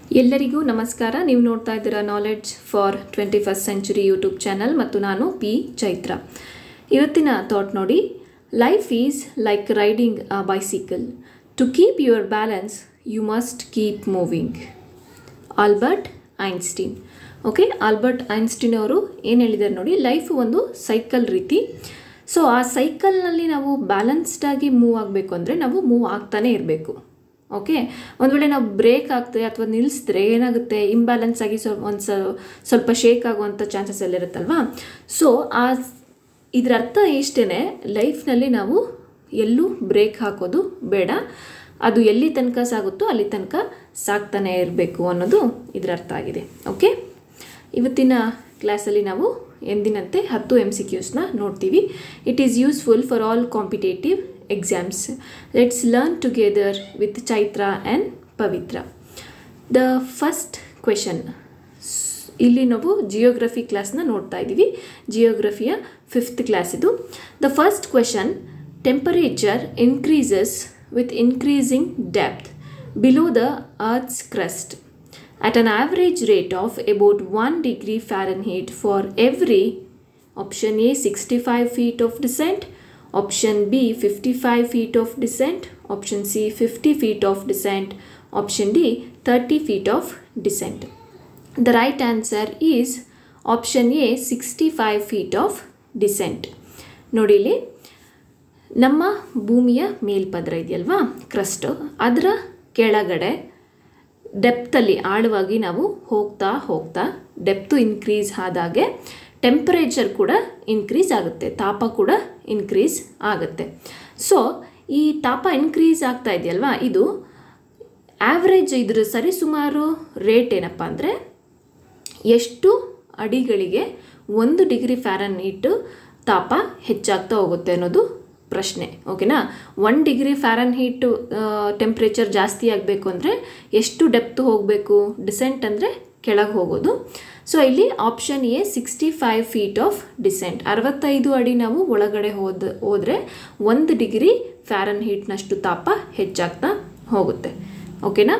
ಎಲ್ಲರಿಗೂ ನಮಸ್ಕಾರ ನೀವು ನೋಡ್ತಾ ಇದ್ದೀರಾ knowledge for twenty first century YouTube channel ಮತ್ತು ನಾನು ಪಿ ಚೈತ್ರ ಇವತ್ತಿನ ಥಾಟ್ ನೋಡಿ life is like riding a bicycle to keep your balance you must keep moving Albert Einstein okay Albert Einstein ಅವರು ಏನು ಹೇಳಿದ್ದಾರೆ ನೋಡಿ ಲೈಫ್ ಒಂದು ಸೈಕಲ್ ರೀತಿ ಸೊ ಆ ಸೈಕಲ್ನಲ್ಲಿ ನಾವು ಬ್ಯಾಲೆನ್ಸ್ಡಾಗಿ ಮೂವ್ ಆಗಬೇಕು ಅಂದರೆ ನಾವು ಮೂವ್ ಆಗ್ತಾನೆ ಇರಬೇಕು ಓಕೆ ಒಂದು ವೇಳೆ ನಾವು ಬ್ರೇಕ್ ಆಗ್ತದೆ ಅಥವಾ ನಿಲ್ಲಿಸಿದ್ರೆ ಏನಾಗುತ್ತೆ ಇಂಬ್ಯಾಲೆನ್ಸ್ ಆಗಿ ಸ್ವಲ್ಪ ಒಂದು ಸ್ವಲ್ಪ ಶೇಕ್ ಆಗುವಂಥ ಚಾನ್ಸಸ್ ಎಲ್ಲ ಇರುತ್ತಲ್ವಾ ಸೊ ಆ ಇದರ ಅರ್ಥ ಇಷ್ಟೇ ಲೈಫ್ನಲ್ಲಿ ನಾವು ಎಲ್ಲೂ ಬ್ರೇಕ್ ಹಾಕೋದು ಬೇಡ ಅದು ಎಲ್ಲಿ ತನಕ ಸಾಗುತ್ತೋ ಅಲ್ಲಿ ತನಕ ಸಾಕ್ತಾನೆ ಇರಬೇಕು ಅನ್ನೋದು ಇದರ ಅರ್ಥ ಆಗಿದೆ ಓಕೆ ಇವತ್ತಿನ ಕ್ಲಾಸಲ್ಲಿ ನಾವು ಎಂದಿನಂತೆ ಹತ್ತು ಎಮ್ ಸಿ ಕ್ಯೂಸ್ನ ನೋಡ್ತೀವಿ it is useful for all competitive exams let's learn together with Chaitra and Pavithra the first question ಇಲ್ಲಿ ನಾವು ಜಿಯೋಗ್ರಫಿ ಕ್ಲಾಸ್ನ ನೋಡ್ತಾ ಇದ್ದೀವಿ ಜಿಯೋಗ್ರಫಿಯ ಫಿಫ್ತ್ ಕ್ಲಾಸ್ ಇದು the first question temperature increases with increasing depth below the Earth's crust at an average rate of about 1 degree Fahrenheit for every option A 65 feet of descent, option B 55 feet of descent, option C 50 feet of descent, option D 30 feet of descent. The right answer is option A 65 feet of descent. ನೋಡಿ ಇಲ್ಲಿ ನಮ್ಮ ಭೂಮಿಯ ಮೇಲ್ಪದರ ಇದೆಯಲ್ವಾ crust ಅದರ ಕೆಳಗಡೆ ಡೆಪ್ತಲ್ಲಿ ಆಳವಾಗಿ ನಾವು ಹೋಗ್ತಾ ಹೋಗ್ತಾ ಡೆಪ್ತು ಇನ್ಕ್ರೀಸ್ ಆದಾಗೆ ಟೆಂಪರೇಚರ್ ಕೂಡ ಇನ್ಕ್ರೀಸ್ ಆಗುತ್ತೆ ತಾಪ ಕೂಡ ಇನ್ಕ್ರೀಸ್ ಆಗುತ್ತೆ ಸೊ ಈ ತಾಪ ಇನ್ಕ್ರೀಸ್ ಆಗ್ತಾ ಇದೆಯಲ್ವಾ ಇದು ಆ್ಯಾವ್ರೇಜ್ ಇದ್ರ ಸರಿಸುಮಾರು ರೇಟ್ ಏನಪ್ಪ ಅಂದರೆ ಎಷ್ಟು ಅಡಿಗಳಿಗೆ ಒಂದು ಡಿಗ್ರಿ ಫ್ಯಾರನ್ ಹೀಟು ತಾಪ ಹೆಚ್ಚಾಗ್ತಾ ಹೋಗುತ್ತೆ ಅನ್ನೋದು ಪ್ರಶ್ನೆ ಓಕೆನಾ one degree Fahrenheit heat temperature ಜಾಸ್ತಿ ಆಗಬೇಕು ಅಂದರೆ ಎಷ್ಟು ಡೆಪ್ತ್ ಹೋಗಬೇಕು ಡಿಸೆಂಟ್ ಅಂದರೆ ಕೆಳಗೆ ಹೋಗೋದು ಸೊ ಇಲ್ಲಿ option A sixty five feet of descent ಅರವತ್ತೈದು ಅಡಿ ನಾವು ಒಳಗಡೆ ಹೋದ ಹೋದರೆ ಒಂದು ಡಿಗ್ರಿ ಫ್ಯಾರನ್ ಹೀಟ್ನಷ್ಟು ತಾಪ ಹೆಚ್ಚಾಗ್ತಾ ಹೋಗುತ್ತೆ ಓಕೆನಾ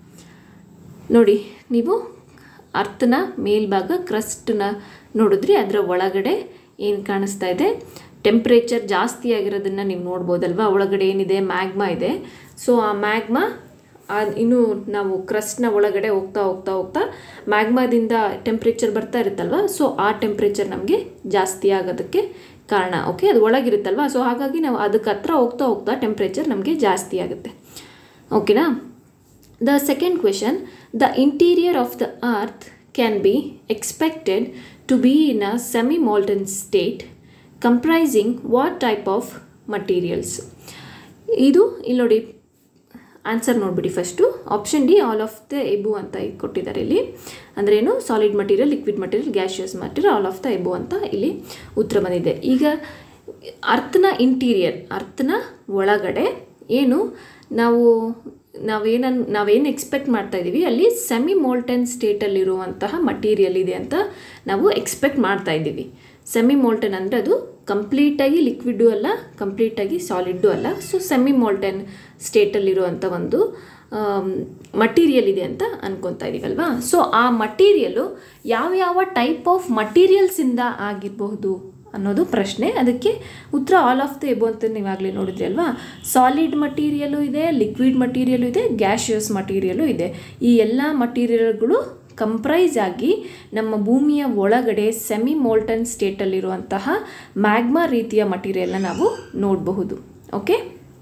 ನೋಡಿ ನೀವು ಅರ್ಥನ ಮೇಲ್ಭಾಗ ಕ್ರಸ್ಟನ್ನ ನೋಡಿದ್ರಿ ಅದರ ಒಳಗಡೆ ಏನು ಕಾಣಿಸ್ತಾ ಇದೆ ಟೆಂಪ್ರೇಚರ್ ಜಾಸ್ತಿ ಆಗಿರೋದನ್ನು ನೀವು ನೋಡ್ಬೋದಲ್ವಾ ಒಳಗಡೆ ಏನಿದೆ ಮ್ಯಾಗ್ಮಾ ಇದೆ ಸೊ ಆ ಮ್ಯಾಗ್ಮಾ ಇನ್ನು ನಾವು ಕ್ರಸ್ಟ್ನ ಒಳಗಡೆ ಹೋಗ್ತಾ ಹೋಗ್ತಾ ಹೋಗ್ತಾ ಮ್ಯಾಗ್ಮಾದಿಂದ ಟೆಂಪ್ರೇಚರ್ ಬರ್ತಾ ಇರುತ್ತಲ್ವ ಸೊ ಆ ಟೆಂಪ್ರೇಚರ್ ನಮಗೆ ಜಾಸ್ತಿ ಆಗೋದಕ್ಕೆ ಕಾರಣ ಓಕೆ ಅದು ಒಳಗಿರುತ್ತಲ್ವ ಸೊ ಹಾಗಾಗಿ ನಾವು ಅದಕ್ಕೆ ಹತ್ರ ಹೋಗ್ತಾ ಹೋಗ್ತಾ ಟೆಂಪ್ರೇಚರ್ ನಮಗೆ ಜಾಸ್ತಿ ಆಗುತ್ತೆ ಓಕೆನಾ the second question the interior of the earth can be expected to be in a semi molten state comprising what type of materials ಇದು ಇಲ್ಲಿ ನೋಡಿ ಆನ್ಸರ್ ನೋಡಿಬಿಡಿ first option D all of the above ಅಂತ ಕೊಟ್ಟಿದ್ದಾರೆ ಇಲ್ಲಿ ಅಂದರೆ ಏನು solid material liquid material gaseous material all of the above ಅಂತ ಇಲ್ಲಿ ಉತ್ತರ ಬಂದಿದೆ ಈಗ ಅರ್ಥನ ಇಂಟೀರಿಯರ್ ಅರ್ಥನ ಒಳಗಡೆ ಏನು ನಾವು ನಾವೇನನ್ ನಾವೇನು ಎಕ್ಸ್ಪೆಕ್ಟ್ ಮಾಡ್ತಾ ಇದ್ದೀವಿ ಅಲ್ಲಿ ಸೆಮಿ ಮೋಲ್ಟನ್ ಸ್ಟೇಟಲ್ಲಿರುವಂತಹ ಮಟೀರಿಯಲ್ ಇದೆ ಅಂತ ನಾವು ಎಕ್ಸ್ಪೆಕ್ಟ್ ಮಾಡ್ತಾ ಇದ್ದೀವಿ ಸೆಮಿ ಮೋಲ್ಟನ್ ಅಂದರೆ ಅದು ಕಂಪ್ಲೀಟಾಗಿ ಲಿಕ್ವಿಡ್ಡು ಅಲ್ಲ ಕಂಪ್ಲೀಟಾಗಿ ಸಾಲಿಡ್ಡು ಅಲ್ಲ ಸೊ ಸೆಮಿ ಮೋಲ್ಟನ್ ಸ್ಟೇಟಲ್ಲಿರುವಂಥ ಒಂದು ಮಟೀರಿಯಲ್ ಇದೆ ಅಂತ ಅನ್ಕೊತಾ ಇದ್ದೀವಲ್ವಾ ಸೊ ಆ ಮಟೀರಿಯಲು ಯಾವ್ಯಾವ ಟೈಪ್ ಆಫ್ ಮಟೀರಿಯಲ್ಸಿಂದ ಆಗಿರಬಹುದು ಅನ್ನೋದು ಪ್ರಶ್ನೆ ಅದಕ್ಕೆ ಉತ್ತರ ಆಲ್ ಆಫ್ ದ ಎಬೋ ಅಂತ ನೀವಾಗಲೇ ನೋಡಿದ್ರಿ ಅಲ್ವಾ ಸಾಲಿಡ್ ಮಟೀರಿಯಲು ಇದೆ ಲಿಕ್ವಿಡ್ ಮಟೀರಿಯಲು ಇದೆ ಗ್ಯಾಶಿಯಸ್ ಮಟೀರಿಯಲು ಇದೆ ಈ ಎಲ್ಲ ಮಟೀರಿಯಲ್ಗಳು ಕಂಪ್ರೈಸ್ ಆಗಿ ನಮ್ಮ ಭೂಮಿಯ ಒಳಗಡೆ ಸೆಮಿ ಮೋಲ್ಟನ್ ಸ್ಟೇಟಲ್ಲಿರುವಂತಹ ಮ್ಯಾಗ್ಮಾ ರೀತಿಯ ಮಟೀರಿಯಲ್ನ ನಾವು ನೋಡಬಹುದು ಓಕೆ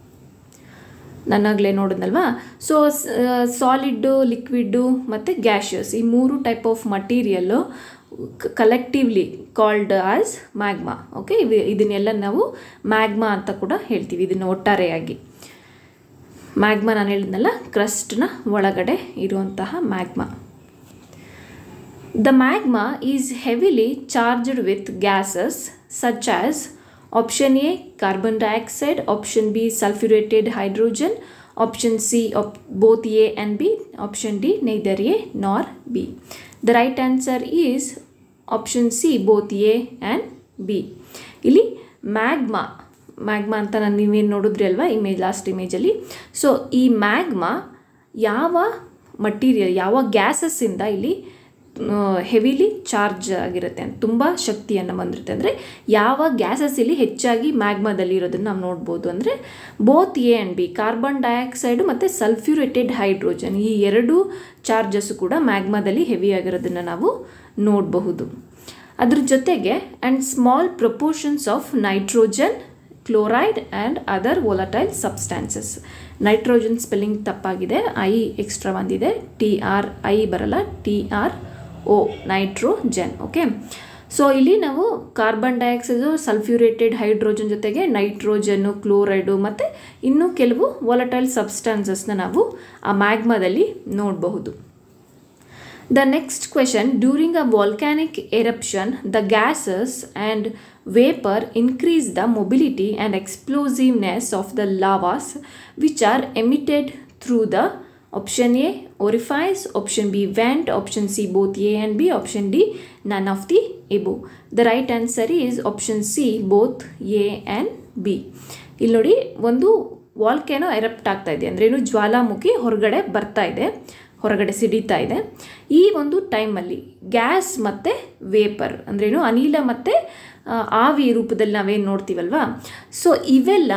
ನಾನಾಗಲೇ ನೋಡಿದ್ನಲ್ವಾ ಸೊ ಸಾಲಿಡ್ಡು ಲಿಕ್ವಿಡ್ಡು ಮತ್ತು ಗ್ಯಾಶಿಯಸ್ ಈ ಮೂರು type of material collectively called as magma okay ಇವು ಇದನ್ನೆಲ್ಲ ನಾವು ಮ್ಯಾಗ್ಮಾ ಅಂತ ಕೂಡ ಹೇಳ್ತೀವಿ ಇದನ್ನು ಒಟ್ಟಾರೆಯಾಗಿ ಮ್ಯಾಗ್ಮಾ ನಾನು ಹೇಳಿದ್ನಲ್ಲ ಕ್ರಸ್ಟ್ನ ಒಳಗಡೆ ಇರುವಂತಹ magma the magma is heavily charged with gases such as option A carbon dioxide option B sulphurated hydrogen option C of both A and B option D neither A nor B the right answer is option C both A and B ಇಲ್ಲಿ magma magma ಅಂತ ನಾನು ನೀವೇನು ನೋಡಿದ್ರಿ ಅಲ್ವಾ image last ಇಮೇಜಲ್ಲಿ so ಈ magma ಯಾವ material ಯಾವ ಗ್ಯಾಸಸ್ಸಿಂದ ಇಲ್ಲಿ ಹೆವಿಲಿ ಚಾರ್ಜ್ ಆಗಿರುತ್ತೆ ಅಂತ ತುಂಬ ಶಕ್ತಿಯನ್ನು ಬಂದಿರುತ್ತೆ ಅಂದರೆ ಯಾವ ಗ್ಯಾಸಸ್ ಇಲ್ಲಿ ಹೆಚ್ಚಾಗಿ ಮ್ಯಾಗ್ಮಾದಲ್ಲಿ ಇರೋದನ್ನು ನಾವು ನೋಡ್ಬೋದು ಅಂದರೆ both A and B carbon dioxide ಮತ್ತು ಸಲ್ಫ್ಯೂರೇಟೆಡ್ ಹೈಡ್ರೋಜನ್ ಈ ಎರಡು ಚಾರ್ಜಸ್ ಕೂಡ ಮ್ಯಾಗ್ಮಾದಲ್ಲಿ ಹೆವಿ ಆಗಿರೋದನ್ನು ನಾವು ನೋಡಬಹುದು ಅದ್ರ ಜೊತೆಗೆ and small proportions of nitrogen chloride and other volatile substances nitrogen spelling ತಪ್ಪಾಗಿದೆ ಐ ಎಕ್ಸ್ಟ್ರಾ ಬಂದಿದೆ ಟಿ ಆರ್ ಐ ಬರಲ್ಲ T R O nitrogen okay so ಇಲ್ಲಿ ನಾವು ಕಾರ್ಬನ್ ಡೈಆಕ್ಸೈಡು ಸಲ್ಫ್ಯೂರೇಟೆಡ್ ಹೈಡ್ರೋಜನ್ ಜೊತೆಗೆ ನೈಟ್ರೋಜನ್ನು ಕ್ಲೋರೈಡು ಮತ್ತು ಇನ್ನೂ ಕೆಲವು ವಾಲಟೈಲ್ ಸಬ್ಸ್ಟಾನ್ಸಸ್ನ ನಾವು ಆ ಮ್ಯಾಗ್ಮಾದಲ್ಲಿ ನೋಡಬಹುದು The next question during a volcanic eruption, the gases and vapor increase the mobility and explosiveness of the lavas which are emitted through the option A orifice, option B vent, option C both A and B, option D none of the above. The right answer is option C both A and B. ಇಲ್ಲಿ ನೋಡಿ ಒಂದು ವಾಲ್ಕೇನೋ erupt ಆಗ್ತಾ ಇದೆ ಅಂದ್ರೆ ಏನು ಜ್ವಾಲಾಮುಖಿ ಹೊರಗಡೆ ಬರ್ತಾ ಇದೆ ಹೊರಗಡೆ ಸಿಡಿತಾ ಇದೆ ಈ ಒಂದು ಟೈಮಲ್ಲಿ ಗ್ಯಾಸ್ ಮತ್ತು ವೇಪರ್ ಅಂದ್ರೇನು ಅನಿಲ ಮತ್ತು ಆವಿ ರೂಪದಲ್ಲಿ ನಾವೇನು ನೋಡ್ತೀವಲ್ವಾ ಸೊ ಇವೆಲ್ಲ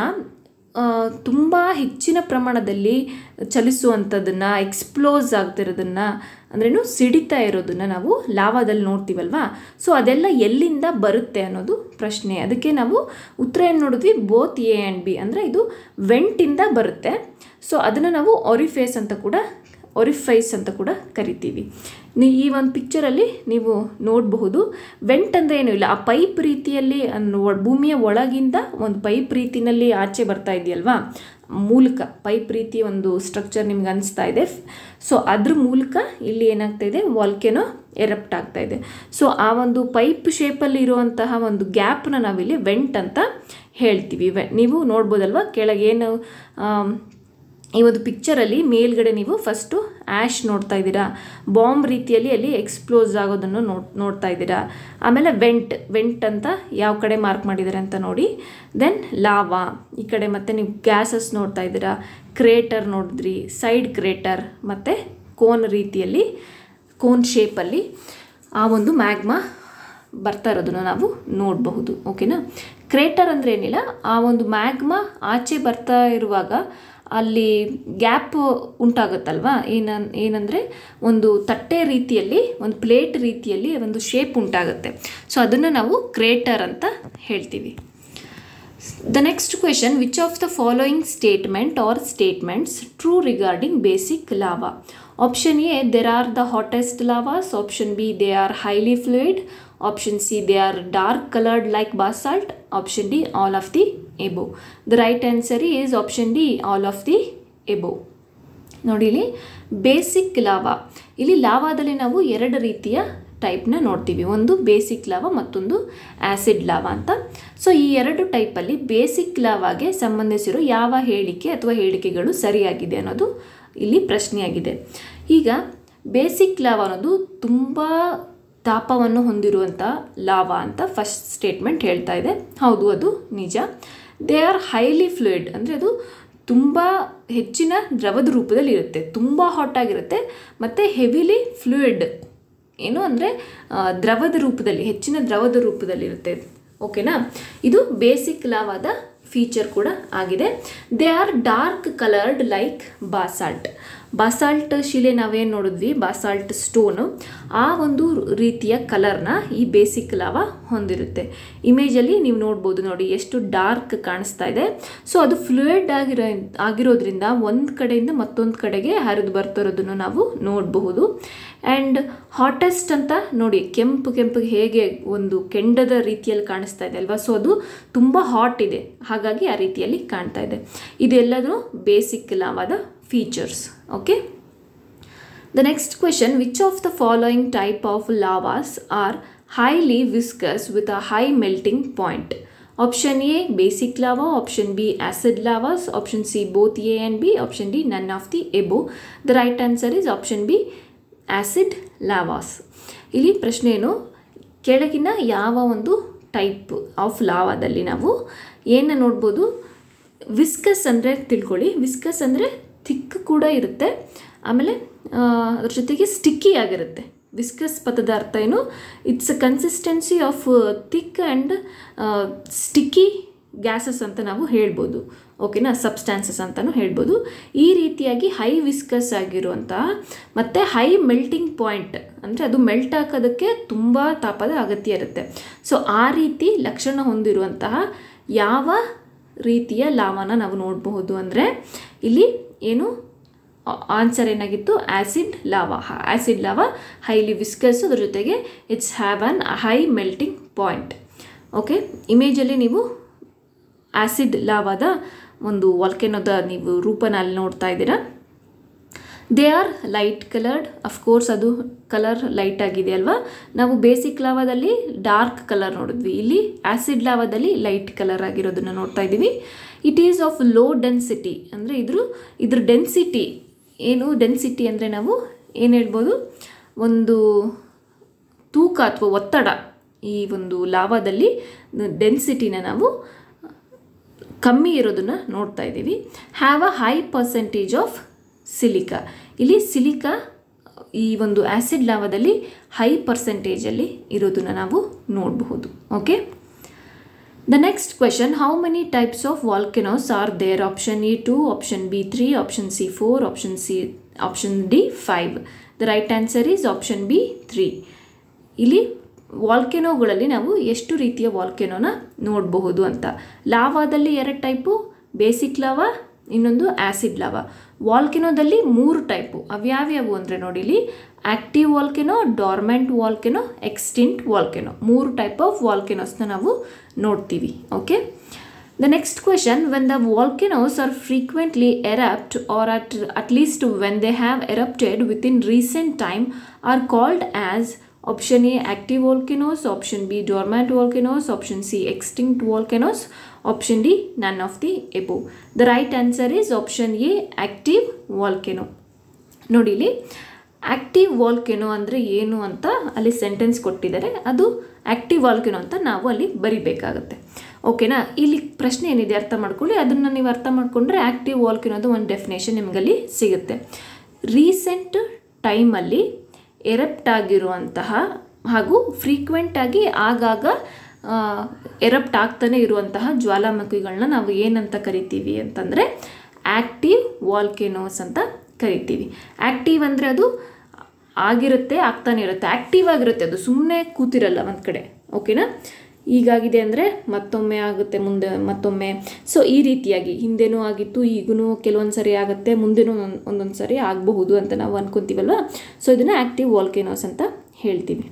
ತುಂಬ ಹೆಚ್ಚಿನ ಪ್ರಮಾಣದಲ್ಲಿ ಚಲಿಸುವಂಥದ್ದನ್ನು ಎಕ್ಸ್ಪ್ಲೋಸ್ ಆಗ್ತಿರೋದನ್ನು ಅಂದ್ರೇನು ಸಿಡಿತಾ ಇರೋದನ್ನು ನಾವು ಲಾವಾದಲ್ಲಿ ನೋಡ್ತೀವಲ್ವಾ ಸೊ ಅದೆಲ್ಲ ಎಲ್ಲಿಂದ ಬರುತ್ತೆ ಅನ್ನೋದು ಪ್ರಶ್ನೆ ಅದಕ್ಕೆ ನಾವು ಉತ್ತರ ಏನು ನೋಡಿದ್ವಿ ಬೋತ್ ಎ ಆ್ಯಂಡ್ ಬಿ ಅಂದರೆ ಇದು ವೆಂಟಿಂದ ಬರುತ್ತೆ ಸೊ ಅದನ್ನು ನಾವು ಒರಿಫೇಸ್ ಅಂತ ಕೂಡ ಒರಿಫೈಸ್ ಅಂತ ಕೂಡ ಕರಿತೀವಿ ನೀ ಈ ಒಂದು ಪಿಕ್ಚರಲ್ಲಿ ನೀವು ನೋಡಬಹುದು ವೆಂಟ್ ಅಂದರೆ ಏನೂ ಇಲ್ಲ ಆ ಪೈಪ್ ರೀತಿಯಲ್ಲಿ ಅನ್ನು ಭೂಮಿಯ ಒಳಗಿಂದ ಒಂದು ಪೈಪ್ ರೀತಿಯಲ್ಲಿ ಆಚೆ ಬರ್ತಾ ಇದೆಯಲ್ವಾ ಮೂಲಕ ಪೈಪ್ ರೀತಿ ಒಂದು ಸ್ಟ್ರಕ್ಚರ್ ನಿಮ್ಗೆ ಅನಿಸ್ತಾ ಇದೆ ಸೊ ಅದ್ರ ಮೂಲಕ ಇಲ್ಲಿ ಏನಾಗ್ತಾ ಇದೆ ವಾಲ್ಕೆನೋ ಎರಪ್ಟ್ ಆಗ್ತಾ ಇದೆ ಸೊ ಆ ಒಂದು ಪೈಪ್ ಶೇಪಲ್ಲಿ ಇರುವಂತಹ ಒಂದು ಗ್ಯಾಪ್ನ ನಾವಿಲ್ಲಿ ವೆಂಟ್ ಅಂತ ಹೇಳ್ತೀವಿ ವೆ ನೀವು ನೋಡ್ಬೋದಲ್ವಾ ಕೆಳಗೇನು ಈ ಒಂದು ಪಿಕ್ಚರಲ್ಲಿ ಮೇಲ್ಗಡೆ ನೀವು ಫಸ್ಟು ಆ್ಯಶ್ ನೋಡ್ತಾ ಇದ್ದೀರಾ ಬಾಂಬ್ ರೀತಿಯಲ್ಲಿ ಅಲ್ಲಿ ಎಕ್ಸ್ಪ್ಲೋಸ್ ಆಗೋದನ್ನು ನೋಡ್ ನೋಡ್ತಾ ಇದ್ದೀರಾ ಆಮೇಲೆ ವೆಂಟ್ ವೆಂಟ್ ಅಂತ ಯಾವ ಕಡೆ ಮಾರ್ಕ್ ಮಾಡಿದ್ದಾರೆ ಅಂತ ನೋಡಿ ದೆನ್ ಲಾವಾ ಈ ಕಡೆ ಮತ್ತೆ ನೀವು ಗ್ಯಾಸಸ್ ನೋಡ್ತಾ ಇದ್ದೀರಾ ಕ್ರೇಟರ್ ನೋಡಿದ್ರಿ ಸೈಡ್ ಕ್ರೇಟರ್ ಮತ್ತು ಕೋನ್ ರೀತಿಯಲ್ಲಿ ಕೋನ್ ಶೇಪಲ್ಲಿ ಆ ಒಂದು ಮ್ಯಾಗ್ಮಾ ಬರ್ತಾ ಇರೋದನ್ನು ನಾವು ನೋಡಬಹುದು ಓಕೆನಾ ಕ್ರೇಟರ್ ಅಂದರೆ ಏನಿಲ್ಲ ಆ ಒಂದು ಮ್ಯಾಗ್ಮಾ ಆಚೆ ಬರ್ತಾ ಇರುವಾಗ ಅಲ್ಲಿ ಗ್ಯಾಪ್ ಉಂಟಾಗುತ್ತಲ್ವಾ ಏನ ಏನಂದರೆ ಒಂದು ತಟ್ಟೆ ರೀತಿಯಲ್ಲಿ ಒಂದು ಪ್ಲೇಟ್ ರೀತಿಯಲ್ಲಿ ಒಂದು ಶೇಪ್ ಉಂಟಾಗುತ್ತೆ ಸೊ ಅದನ್ನು ನಾವು ಕ್ರೇಟರ್ ಅಂತ ಹೇಳ್ತೀವಿ the next question which of the following statement are statements true regarding basic lava option A there are the hottest lavas option B they are highly fluid option C they are dark coloured like basalt option D all of the above the right answer is option D all of the above ನೋಡಿ ಇಲ್ಲಿ basic lava ಇಲ್ಲಿ ಲಾವಾದಲ್ಲಿ ನಾವು ಎರಡು ರೀತಿಯ ಟೈಪ್ನ ನೋಡ್ತೀವಿ ಒಂದು basic lava ಮತ್ತೊಂದು ಆ್ಯಸಿಡ್ ಲಾವಾ ಅಂತ ಸೊ ಈ ಎರಡು ಟೈಪಲ್ಲಿ ಬೇಸಿಕ್ ಲಾವಾಗೆ ಸಂಬಂಧಿಸಿರೋ ಯಾವ ಹೇಳಿಕೆ ಅಥವಾ ಹೇಳಿಕೆಗಳು ಸರಿಯಾಗಿದೆ ಅನ್ನೋದು ಇಲ್ಲಿ ಪ್ರಶ್ನೆಯಾಗಿದೆ ಈಗ ಬೇಸಿಕ್ ಲಾವಾ ಅನ್ನೋದು ತುಂಬ ತಾಪವನ್ನು ಹೊಂದಿರುವಂಥ ಲಾವಾ ಅಂತ ಫಸ್ಟ್ ಸ್ಟೇಟ್ಮೆಂಟ್ ಹೇಳ್ತಾ ಇದೆ ಹೌದು ಅದು ನಿಜ ದೇ ಆರ್ ಹೈಲಿ ಫ್ಲೂಯಿಡ್ ಅಂದರೆ ಅದು ತುಂಬ ಹೆಚ್ಚಿನ ದ್ರವದ ರೂಪದಲ್ಲಿ ಇರುತ್ತೆ ತುಂಬ ಹಾಟ್ ಆಗಿರುತ್ತೆ ಮತ್ತು ಹೆವಿಲಿ ಫ್ಲೂಯಿಡ್ ಏನು ಅಂದರೆ ದ್ರವದ ರೂಪದಲ್ಲಿ ಹೆಚ್ಚಿನ ದ್ರವದ ರೂಪದಲ್ಲಿರುತ್ತೆ ಓಕೆನಾ ಇದು ಬೇಸಿಕ್ ಲಾವಾದ ಫೀಚರ್ ಕೂಡ ಆಗಿದೆ they are dark coloured like basalt basalt ಶಿಲೆ ನಾವೇನು ನೋಡಿದ್ವಿ ಬಾಸಾಲ್ಟ್ ಸ್ಟೋನು ಆ ಒಂದು ರೀತಿಯ ಕಲರ್ನ ಈ ಬೇಸಿಕ್ ಲಾವಾ ಹೊಂದಿರುತ್ತೆ ಇಮೇಜಲ್ಲಿ ನೀವು ನೋಡ್ಬೋದು ನೋಡಿ ಎಷ್ಟು ಡಾರ್ಕ್ ಕಾಣಿಸ್ತಾ ಇದೆ ಸೊ ಅದು ಫ್ಲೂಯಿಡ್ ಆಗಿರೋ ಆಗಿರೋದ್ರಿಂದ ಒಂದು ಕಡೆಯಿಂದ ಮತ್ತೊಂದು ಕಡೆಗೆ ಹರಿದು ಬರ್ತಿರೋದನ್ನು ನಾವು ನೋಡಬಹುದು ಆ್ಯಂಡ್ ಹಾಟೆಸ್ಟ್ ಅಂತ ನೋಡಿ ಕೆಂಪು ಕೆಂಪು ಹೇಗೆ ಒಂದು ಕೆಂಡದ ರೀತಿಯಲ್ಲಿ ಕಾಣಿಸ್ತಾ ಇದೆ ಅಲ್ವಾ ಸೊ ಅದು ತುಂಬ ಹಾಟ್ ಇದೆ ಹಾಗಾಗಿ ಆ ರೀತಿಯಲ್ಲಿ ಕಾಣ್ತಾ ಇದೆ ಇದೆಲ್ಲದೂ ಬೇಸಿಕ್ ಲಾವಾದ features okay the next question which of the following type of lavas are highly viscous with a high melting point. Option A basic lava, option B acid lavas, option C both A and B, option D none of the above. The right answer is option B acid lavas. ಇಲ್ಲಿ ಪ್ರಶ್ನೆ ಏನು ಕೆಳಗಿನ ಯಾವ ಒಂದು type of ಲಾವಾದಲ್ಲಿ ನಾವು ಏನು ನೋಡ್ಬೋದು viscus ಅಂದರೆ ತಿಳ್ಕೊಳ್ಳಿ ವಿಸ್ಕಸ್ ಅಂದರೆ ಥಿಕ್ ಕೂಡ ಇರುತ್ತೆ ಆಮೇಲೆ ಆ, ಅದ್ರ ಜೊತೆಗೆ ಸ್ಟಿಕ್ಕಿ ಆಗಿರುತ್ತೆ ವಿಸ್ಕಸ್ ಪದದ ಅರ್ಥ ಏನು it's a consistency of thick and sticky gases ಅಂತ ನಾವು ಹೇಳ್ಬೋದು ಓಕೆನಾ ಸಬ್ಸ್ಟ್ಯಾನ್ಸಸ್ ಅಂತಲೂ ಹೇಳ್ಬೋದು ಈ ರೀತಿಯಾಗಿ ಹೈ ವಿಸ್ಕಸ್ ಆಗಿರುವಂತಹ ಮತ್ತು ಹೈ ಮೆಲ್ಟಿಂಗ್ ಪಾಯಿಂಟ್ ಅಂದರೆ ಅದು ಮೆಲ್ಟ್ ಹಾಕೋದಕ್ಕೆ ತುಂಬ ತಾಪದ ಅಗತ್ಯ ಇರುತ್ತೆ ಸೊ ಆ ರೀತಿ ಲಕ್ಷಣ ಹೊಂದಿರುವಂತಹ ಯಾವ ರೀತಿಯ ಲಾವನ ನಾವು ನೋಡಬಹುದು ಅಂದರೆ ಇಲ್ಲಿ ಏನು ಆನ್ಸರ್ ಏನಾಗಿತ್ತು acid lava acid lava highly viscous ಅದ್ರ ಜೊತೆಗೆ it's have an high melting point okay ಇಮೇಜಲ್ಲಿ ನೀವು ಆ್ಯಸಿಡ್ ಲಾವಾದ ಒಂದು ವಾಲ್ಕೆನೋದ ನೀವು ರೂಪನ ಅಲ್ಲಿ ನೋಡ್ತಾ ಇದ್ದೀರಾ they are light coloured of course ಅದು ಕಲರ್ ಲೈಟ್ ಆಗಿದೆ ಅಲ್ವಾ ನಾವು ಬೇಸಿಕ್ ಲಾವಾದಲ್ಲಿ ಡಾರ್ಕ್ ಕಲರ್ ನೋಡಿದ್ವಿ ಇಲ್ಲಿ ಆ್ಯಸಿಡ್ ಲಾವಾದಲ್ಲಿ ಲೈಟ್ ಕಲರ್ ಆಗಿರೋದನ್ನು ನೋಡ್ತಾ ಇದ್ದೀವಿ it is of low density ಅಂದರೆ ಇದ್ರ ಇದ್ರ ಡೆನ್ಸಿಟಿ ಏನು ಡೆನ್ಸಿಟಿ ಅಂದರೆ ನಾವು ಏನು ಹೇಳ್ಬೋದು ಒಂದು ತೂಕ ಅಥವಾ ಒತ್ತಡ ಈ ಒಂದು ಲಾವಾದಲ್ಲಿ ಡೆನ್ಸಿಟಿನ ನಾವು ಕಮ್ಮಿ ಇರೋದನ್ನು ನೋಡ್ತಾ ಇದ್ದೀವಿ have a high percentage of silica ಇಲ್ಲಿ ಸಿಲಿಕಾ ಈ ಒಂದು ಆ್ಯಸಿಡ್ ಲಾವಾದಲ್ಲಿ ಹೈ ಪರ್ಸೆಂಟೇಜಲ್ಲಿ ಇರೋದನ್ನು ನಾವು ನೋಡಬಹುದು okay the next question how many types of volcanoes are there option E two option B three option C four option C option D five the right answer is option B three ಇಲ್ಲಿ ವಾಲ್ಕೆನೋಗಳಲ್ಲಿ ನಾವು ಎಷ್ಟು ರೀತಿಯ ವಾಲ್ಕೆನೋನ ನೋಡಬಹುದು ಅಂತ ಲಾವಾದಲ್ಲಿ ಎರಡು type basic lava ಇನ್ನೊಂದು ಆ್ಯಸಿಡ್ ಲಾವಾ ವಾಲ್ಕೆನೋದಲ್ಲಿ ಮೂರು ಟೈಪು ಅವ್ಯಾವ್ಯಾವು ಅಂದರೆ ನೋಡಿ ಇಲ್ಲಿ active volcano dormant volcano extinct volcano ಮೂರು ಟೈಪ್ ಆಫ್ ವಾಲ್ಕೆನೋಸ್ನ ನಾವು ನೋಡ್ತೀವಿ okay the next question when the volcanoes are frequently erupt or at at least when they have erupted with in recent time are called as option A active volcanoes option B dormant volcanoes option C extinct volcanoes option D none of the above the right answer is option A active volcano ನೋಡಿ ಇಲ್ಲಿ active volcano ಅಂದರೆ ಏನು ಅಂತ ಅಲ್ಲಿ sentence ಕೊಟ್ಟಿದ್ದಾರೆ ಅದು active volcano ಅಂತ ನಾವು ಅಲ್ಲಿ ಬರಿಬೇಕಾಗತ್ತೆ ಓಕೆನಾ ಇಲ್ಲಿ ಪ್ರಶ್ನೆ ಏನಿದೆ ಅರ್ಥ ಮಾಡ್ಕೊಳ್ಳಿ ಅದನ್ನು ನೀವು ಅರ್ಥ ಮಾಡಿಕೊಂಡ್ರೆ ಆಕ್ಟಿವ್ ವಾಲ್ಕೆನೋದು ಒಂದು ಡೆಫಿನೇಷನ್ ನಿಮಗಲ್ಲಿ ಸಿಗುತ್ತೆ ರೀಸೆಂಟ್ ಟೈಮಲ್ಲಿ ಎರಪ್ಟ್ ಆಗಿರುವಂತಹ ಹಾಗೂ ಫ್ರೀಕ್ವೆಂಟಾಗಿ ಆಗಾಗ ಎರಪ್ಟ್ ಆಗ್ತಾನೆ ಇರುವಂತಹ ಜ್ವಾಲಾಮುಖಿಗಳನ್ನ ನಾವು ಏನಂತ ಕರಿತೀವಿ ಅಂತಂದರೆ ಆ್ಯಕ್ಟಿವ್ ವಾಲ್ಕೆನೋಸ್ ಅಂತ ಕರಿತೀವಿ ಆ್ಯಕ್ಟಿವ್ ಅಂದರೆ ಅದು ಆಗಿರುತ್ತೆ ಆಗ್ತಾನೆ ಇರುತ್ತೆ ಆ್ಯಕ್ಟಿವ್ ಆಗಿರುತ್ತೆ ಅದು ಸುಮ್ಮನೆ ಕೂತಿರಲ್ಲ ಒಂದು ಕಡೆ ಓಕೆನಾ ಈಗಾಗಿದೆ ಅಂದರೆ ಮತ್ತೊಮ್ಮೆ ಆಗುತ್ತೆ ಮುಂದೆ ಮತ್ತೊಮ್ಮೆ ಸೊ ಈ ರೀತಿಯಾಗಿ ಹಿಂದೆನೂ ಆಗಿತ್ತು ಈಗೂ ಕೆಲವೊಂದು ಸರಿ ಆಗುತ್ತೆ ಮುಂದೆನೂ ಒಂದೊಂದು ಒಂದೊಂದು ಸರಿ ಆಗಬಹುದು ಅಂತ ನಾವು ಅನ್ಕೊತೀವಲ್ವ ಸೊ ಇದನ್ನು ಆ್ಯಕ್ಟಿವ್ ವಾಲ್ಕೆನೋಸ್ ಅಂತ ಹೇಳ್ತೀವಿ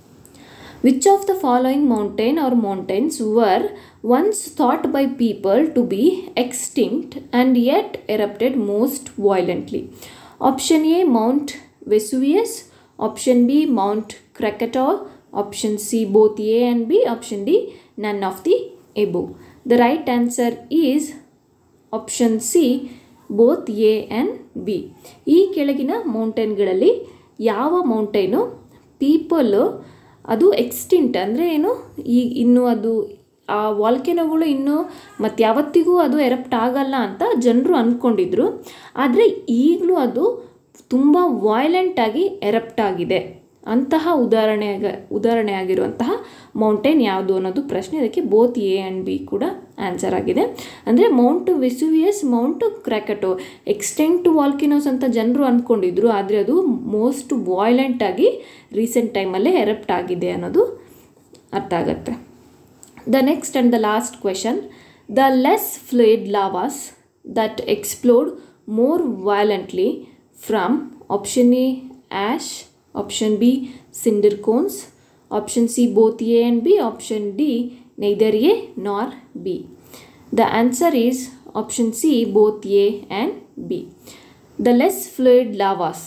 which of the following mountain or mountains were once thought by people to be extinct and yet erupted most violently option A Mount Vesuvius option B Mount Krakatoa option C both A and B option D none of the above the right answer is option C both A and B ಈ ಕೆಳಗಿನ ಮೌಂಟೇನ್ಗಳಲ್ಲಿ ಯಾವ mountain people ಅದು extinct ಅಂದರೆ ಏನು ಈ ಇನ್ನು ಅದು ಆ ವಾಲ್ಕೆನೋಗಳು ಇನ್ನೂ ಮತ್ತು ಯಾವತ್ತಿಗೂ ಅದು ಎರಪ್ಟ್ ಆಗಲ್ಲ ಅಂತ ಜನರು ಅಂದ್ಕೊಂಡಿದ್ರು ಆದರೆ ಈಗಲೂ ಅದು ತುಂಬ ವಾಯ್ಲೆಂಟಾಗಿ ಎರಪ್ಟ್ ಆಗಿದೆ ಅಂತಹ ಉದಾಹರಣೆ ಉದಾಹರಣೆ ಆಗಿರುವಂತಹ ಮೌಂಟೇನ್ ಯಾವುದು ಅನ್ನೋದು ಪ್ರಶ್ನೆ ಅದಕ್ಕೆ ಬೋತ್ ಎ ಆ್ಯಂಡ್ ಬಿ ಕೂಡ ಆನ್ಸರ್ ಆಗಿದೆ ಅಂದರೆ Mount Vesuvius Mount Krakatoa extinct volcanoes ಅಂತ ಜನರು ಅಂದ್ಕೊಂಡಿದ್ರು ಆದರೆ ಅದು ಮೋಸ್ಟ್ ವಾಯ್ಲೆಂಟಾಗಿ ರೀಸೆಂಟ್ ಟೈಮಲ್ಲೇ ಎರಪ್ಟ್ ಆಗಿದೆ ಅನ್ನೋದು ಅರ್ಥ ಆಗುತ್ತೆ the next and the last question the less fluid lavas that explode more violently from option A ash option B cinder cones option C both A and B option D neither A nor B the answer is option C both A and B the less fluid lavas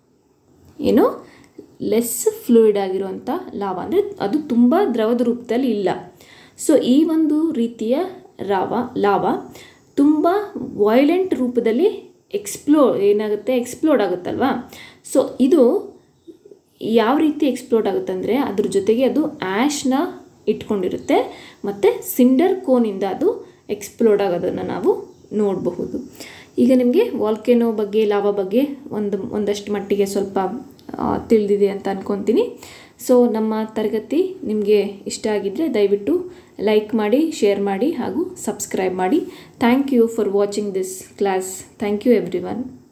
ಏನು less fluid ಆಗಿರುವಂಥ lava ಅಂದರೆ ಅದು ತುಂಬ ದ್ರವದ ರೂಪದಲ್ಲಿ ಇಲ್ಲ so ಈ ಒಂದು ರೀತಿಯ ರಾವ ಲಾವ ತುಂಬ ವಾಯ್ಲೆಂಟ್ ರೂಪದಲ್ಲಿ ಎಕ್ಸ್ಪ್ಲೋ ಏನಾಗುತ್ತೆ ಎಕ್ಸ್ಪ್ಲೋಡ್ ಆಗುತ್ತಲ್ವಾ ಸೊ ಇದು ಯಾವ ರೀತಿ ಎಕ್ಸ್ಪ್ಲೋಡ್ ಆಗುತ್ತೆ ಅಂದರೆ ಅದ್ರ ಜೊತೆಗೆ ಅದು ಆ್ಯಶ್ನ ಇಟ್ಕೊಂಡಿರುತ್ತೆ ಮತ್ತು ಸಿಂಡರ್ ಕೋನಿಂದ ಅದು ಎಕ್ಸ್ಪ್ಲೋಡ್ ಆಗೋದನ್ನು ನಾವು ನೋಡಬಹುದು ಈಗ ನಿಮಗೆ ವಾಲ್ಕೆನೋ ಬಗ್ಗೆ ಲಾವಾ ಬಗ್ಗೆ ಒಂದು ಒಂದಷ್ಟು ಮಟ್ಟಿಗೆ ಸ್ವಲ್ಪ ಆ, ತಿಳಿದಿದೆ ಅಂತ ಅಂದ್ಕೊತೀನಿ ಸೊ ನಮ್ಮ ತರಗತಿ ನಿಮಗೆ ಇಷ್ಟ ಆಗಿದ್ದರೆ ದಯವಿಟ್ಟು ಲೈಕ್ ಮಾಡಿ ಶೇರ್ ಮಾಡಿ ಹಾಗೂ ಸಬ್ಸ್ಕ್ರೈಬ್ ಮಾಡಿ thank you for watching this class thank you every one